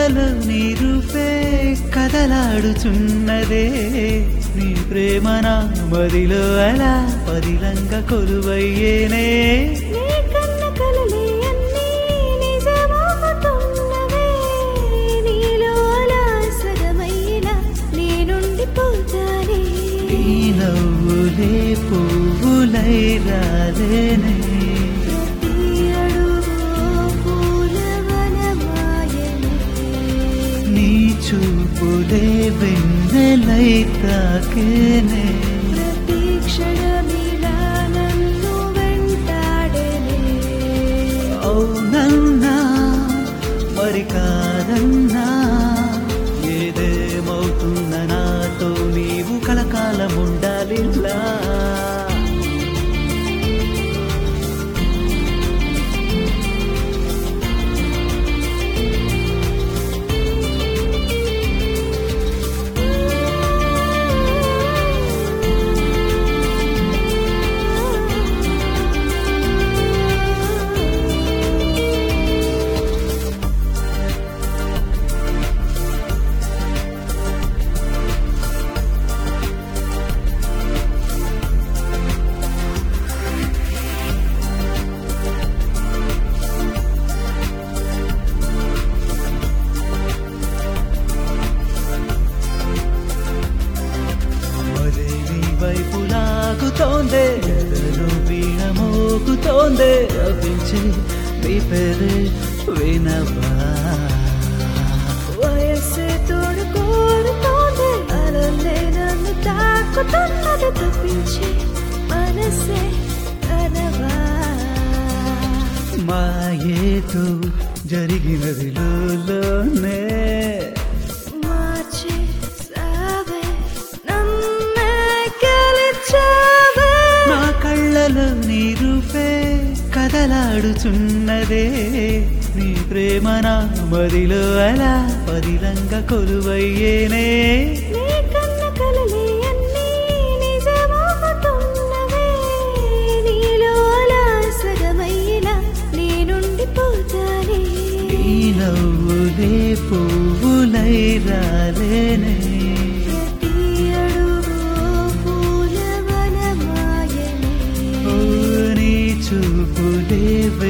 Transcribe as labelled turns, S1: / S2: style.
S1: కళ్ళలో నీ రూపే కదలాడుచున్నదే నీ ప్రేమ నా మదిలో అలా పదిలంగా కొలువయ్యేనే
S2: నీ కన్న కలలే అన్నీ నిజమవుతున్నవే నీలో అలా సగమయ్యేలా నేనుండిపోతానే
S1: నీ నవ్వులే పువ్వులై రాలేనే
S2: ప్రతి అడుగు పూలవనమాయనే
S1: నీ చూపులే వెన్నెలై తాకేనే
S2: ప్రతి క్షణమిలా నన్ను వెంటాడనే
S1: అవునన్నా మరి కాదన్నా ఏదేమవుతున్న నాతో నీవు కలకాలం ఉండాలిలా అదే నీ వైపు లాగుతోందే ఎదలో వీణ మోగుతోందే అపించి మీ పేరే వినవా
S2: వయస్సే తోడు కోరుతోంది అలలే నన్ను తాకుతున్నది తప్పించి మనసే అనవా
S1: మాయేతో జరిగినది లోనే
S2: మార్చే సావే నన్నే గెలిచావే
S1: నా కళ్ళలో నీ రూపే కదలాడుచున్నదే నీ ప్రేమ నా మదిలో అలా పదిలంగా కొలువయ్యేనే
S2: నీ కన్న కలలే అన్నీ నిజమవుతున్నవే నీలో అలా సగమయ్యేలా నేనుండిపోతానే
S1: నీ నవ్వులే పువ్వులై రాలేనే
S2: ప్రతి అడుగు పూలవనమాయనే
S1: ఓ నీ చూపులే